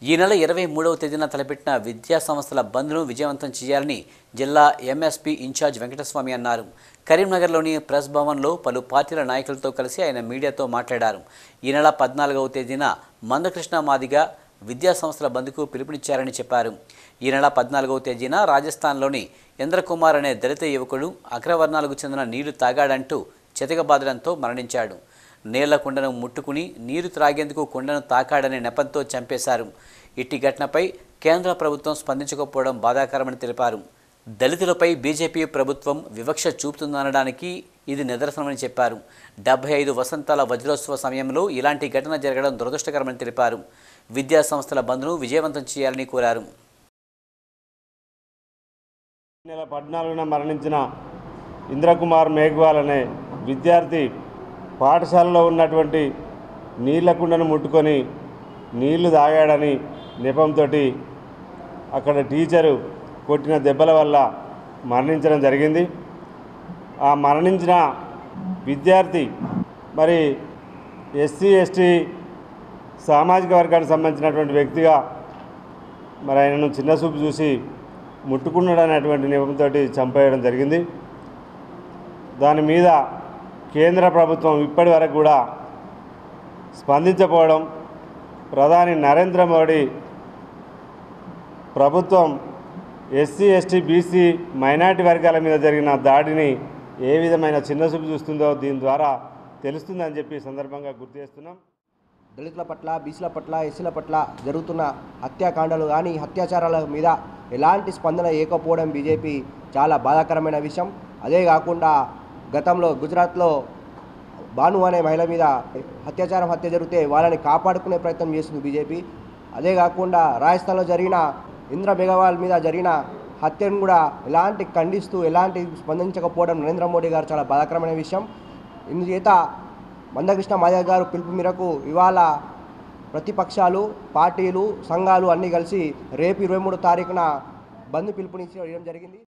ఈ నెల ఇరవై మూడవ తేదీన తలపెట్టిన విద్యా సంస్థల బంద్ను విజయవంతం చేయాలని జిల్లా ఎంఎస్పీ ఇన్ఛార్జ్ వెంకటస్వామి అన్నారు కరీంనగర్లోని ప్రెస్ భవన్లో పలు పార్టీల నాయకులతో కలిసి ఆయన మీడియాతో మాట్లాడారు ఈ నెల పద్నాలుగవ తేదీన మందకృష్ణ మాదిగ విద్యా సంస్థల బంద్కు పిలుపునిచ్చారని చెప్పారు ఈ నెల పద్నాలుగవ తేదీన రాజస్థాన్లోని ఇంద్రకుమార్ అనే దళిత యువకుడు అగ్రవర్ణాలకు చెందిన నీళ్లు తాగాడంటూ చితకబాదడంతో మరణించాడు నీళ్ల కుండను ముట్టుకుని నీరు త్రాగేందుకు కుండను తాకాడనే నెపంతో చంపేశారు ఇట్టి ఘటనపై కేంద్ర ప్రభుత్వం స్పందించకపోవడం బాధాకరమని తెలిపారు దళితులపై బీజేపీ ప్రభుత్వం వివక్ష చూపుతుందనడానికి ఇది నిదర్శనమని చెప్పారు డెబ్బై ఐదు వసంతాల వజ్రోత్సవ సమయంలో ఇలాంటి ఘటన జరగడం దురదృష్టకరమని తెలిపారు విద్యా సంస్థల బంద్ను విజయవంతం చేయాలని కోరారు ఈ నెల పద్నాలుగున మరణించిన ఇంద్రకుమార్ మేఘ్వాల్ అనే విద్యార్థి పాఠశాలలో ఉన్నటువంటి నీళ్ల కుండను ముట్టుకొని నీళ్లు తాగాడని నెపంతో అక్కడ టీచరు కొట్టిన దెబ్బల వల్ల మరణించడం జరిగింది ఆ మరణించిన విద్యార్థి మరి ఎస్సీ ఎస్టీ సామాజిక వర్గానికి సంబంధించినటువంటి వ్యక్తిగా మరి ఆయనను చిన్న చూపు చూసి ముట్టుకున్నాడు అనేటువంటి నియమంతో చంపేయడం జరిగింది దాని మీద కేంద్ర ప్రభుత్వం ఇప్పటి వరకు కూడా స్పందించకపోవడం ప్రధాని నరేంద్ర మోడీ ప్రభుత్వం ఎస్సీ ఎస్టీ బీసీ మైనార్టీ వర్గాల మీద జరిగిన దాడిని ఏ విధమైన చిన్న చూపు చూస్తుందో దీని ద్వారా తెలుస్తుందని చెప్పి ఈ సందర్భంగా గుర్తు చేస్తున్నాం దళితుల పట్ల బీసీల పట్ల ఎస్సీల పట్ల జరుగుతున్న హత్యాకాండలు కానీ అత్యాచారాల మీద ఎలాంటి స్పందన ఏకపోవడం బీజేపీ చాలా బాధాకరమైన విషయం అదే కాకుండా గతంలో గుజరాత్లో భాను అనే మహిళ మీద అత్యాచారం హత్య జరిగితే వాళ్ళని కాపాడుకునే ప్రయత్నం చేస్తుంది బీజేపీ అదే కాకుండా రాజస్థాన్లో జరిగిన ఇంద్ర బెగవాల్ మీద జరిగిన హత్యను కూడా ఎలాంటి ఖండిస్తూ ఎలాంటి స్పందించకపోవడం నరేంద్ర మోడీ గారు చాలా బాధాకరమైన విషయం ఇందుచేత మందకృష్ణ మాదిగ గారు పిలుపు మేరకు ఇవాళ ప్రతిపక్షాలు పార్టీలు సంఘాలు అన్నీ కలిసి రేపు ఇరవై మూడు తారీఖున బంద్ పిలుపునిచ్చడం జరిగింది